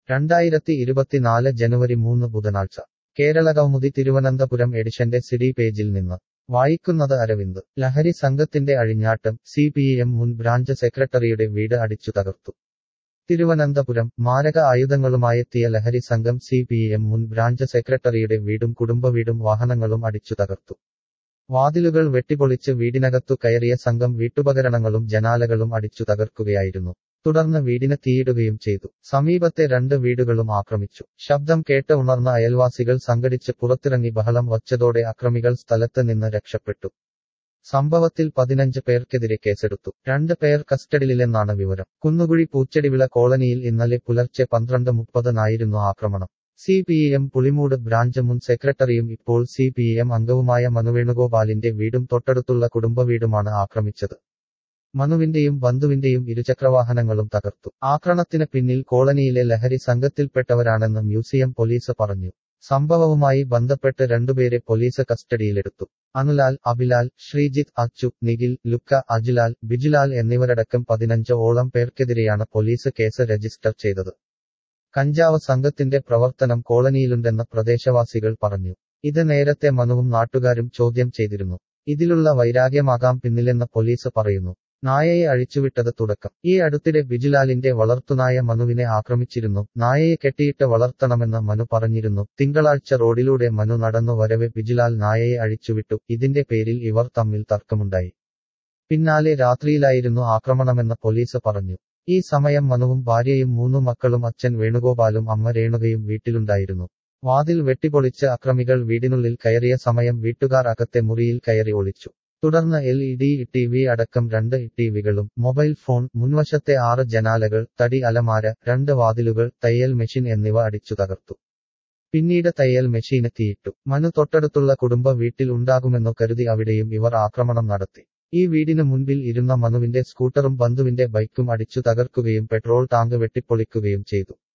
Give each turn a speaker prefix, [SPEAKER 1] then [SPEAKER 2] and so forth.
[SPEAKER 1] രണ്ടായിരത്തി ഇരുപത്തിനാല് ജനുവരി മൂന്ന് ബുധനാഴ്ച കേരളകൗമുദി തിരുവനന്തപുരം എഡിഷന്റെ സിഡി പേജിൽ നിന്ന് വായിക്കുന്നത് അരവിന്ദ് ലഹരി സംഘത്തിന്റെ അഴിഞ്ഞാട്ടം സി പി എം മുൻ ബ്രാഞ്ച് സെക്രട്ടറിയുടെ വീട് അടിച്ചു തകർത്തു തിരുവനന്തപുരം മാരക ആയുധങ്ങളുമായെത്തിയ ലഹരി സംഘം സി പി എം മുൻ ബ്രാഞ്ച് സെക്രട്ടറിയുടെ വീടും കുടുംബവീടും വാഹനങ്ങളും അടിച്ചു തകർത്തു വാതിലുകൾ വെട്ടിപ്പൊളിച്ച് വീടിനകത്തു കയറിയ സംഘം വീട്ടുപകരണങ്ങളും ജനാലകളും അടിച്ചു തകർക്കുകയായിരുന്നു തുടർന്ന് വീടിന് തീയിടുകയും ചെയ്തു സമീപത്തെ രണ്ട് വീടുകളും ആക്രമിച്ചു ശബ്ദം കേട്ട് ഉണർന്ന അയൽവാസികൾ സംഘടിച്ച് പുറത്തിറങ്ങി ബഹളം വച്ചതോടെ അക്രമികൾ സ്ഥലത്ത് നിന്ന് രക്ഷപ്പെട്ടു സംഭവത്തിൽ പതിനഞ്ച് പേർക്കെതിരെ കേസെടുത്തു രണ്ട് പേർ കസ്റ്റഡിയിലെന്നാണ് വിവരം കുന്നുകുഴി പൂച്ചെടിവിള കോളനിയിൽ ഇന്നലെ പുലർച്ചെ പന്ത്രണ്ട് മുപ്പതിനായിരുന്നു ആക്രമണം C P M Pulimood branch മുൻ സെക്രട്ടറിയും ഇപ്പോൾ സി പി എം അംഗവുമായ മനുവേണുഗോപാലിന്റെ വീടും തൊട്ടടുത്തുള്ള കുടുംബവീടുമാണ് ആക്രമിച്ചത് മനുവിന്റെയും ബന്ധുവിന്റെയും ഇരുചക്രവാഹനങ്ങളും തകർത്തു ആക്രമണത്തിന് പിന്നിൽ കോളനിയിലെ ലഹരി സംഘത്തിൽപ്പെട്ടവരാണെന്ന് മ്യൂസിയം പോലീസ് പറഞ്ഞു സംഭവവുമായി ബന്ധപ്പെട്ട് രണ്ടുപേരെ പോലീസ് കസ്റ്റഡിയിലെടുത്തു അനുലാൽ അബിലാൽ ശ്രീജിത്ത് അച്ചു നിഖിൽ ലുക്ക അജിലാൽ ബിജിലാൽ എന്നിവരടക്കം പതിനഞ്ച് ഓളം പേർക്കെതിരെയാണ് പോലീസ് കേസ് രജിസ്റ്റർ ചെയ്തത് കഞ്ചാവ് സംഘത്തിന്റെ പ്രവർത്തനം കോളനിയിലുണ്ടെന്ന് പ്രദേശവാസികൾ പറഞ്ഞു ഇത് നേരത്തെ മനുവും നാട്ടുകാരും ചോദ്യം ചെയ്തിരുന്നു ഇതിലുള്ള വൈരാഗ്യമാകാം പിന്നിലെന്ന് പോലീസ് പറയുന്നു നായയെ അഴിച്ചുവിട്ടത് തുടക്കം ഈ അടുത്തിടെ ബിജിലാലിന്റെ വളർത്തുനായ മനുവിനെ ആക്രമിച്ചിരുന്നു നായയെ കെട്ടിയിട്ട് വളർത്തണമെന്ന് മനു പറഞ്ഞിരുന്നു തിങ്കളാഴ്ച റോഡിലൂടെ മനു നടന്നു വരവെ ബിജിലാൽ നായയെ അഴിച്ചുവിട്ടു ഇതിന്റെ പേരിൽ ഇവർ തമ്മിൽ തർക്കമുണ്ടായി പിന്നാലെ രാത്രിയിലായിരുന്നു ആക്രമണമെന്ന് പോലീസ് പറഞ്ഞു ഈ സമയം മനുവും ഭാര്യയും മൂന്നു മക്കളും അച്ഛൻ വേണുഗോപാലും അമ്മ രേണുകയും വീട്ടിലുണ്ടായിരുന്നു വാതിൽ വെട്ടിപ്പൊളിച്ച് അക്രമികൾ വീടിനുള്ളിൽ കയറിയ സമയം വീട്ടുകാർ അകത്തെ മുറിയിൽ കയറി ഒളിച്ചു തുടർന്ന് L E D T V അടക്കം രണ്ട് ടിവികളും മൊബൈൽ ഫോൺ മുൻവശത്തെ ആറ് ജനാലകൾ തടി അലമാര രണ്ട് വാതിലുകൾ തയ്യൽ മെഷീൻ എന്നിവ അടിച്ചു തകർത്തു പിന്നീട് തയ്യൽ മെഷീന് തീയിട്ടു മനു തൊട്ടടുത്തുള്ള കുടുംബ വീട്ടിൽ ഉണ്ടാകുമെന്നു കരുതി അവിടെയും ഇവർ ആക്രമണം നടത്തി ഈ വീടിന് മുൻപിൽ ഇരുന്ന മനുവിന്റെ സ്കൂട്ടറും ബന്ധുവിന്റെ ബൈക്കും അടിച്ചു തകർക്കുകയും പെട്രോൾ ടാങ്ക് വെട്ടിപ്പൊളിക്കുകയും ചെയ്തു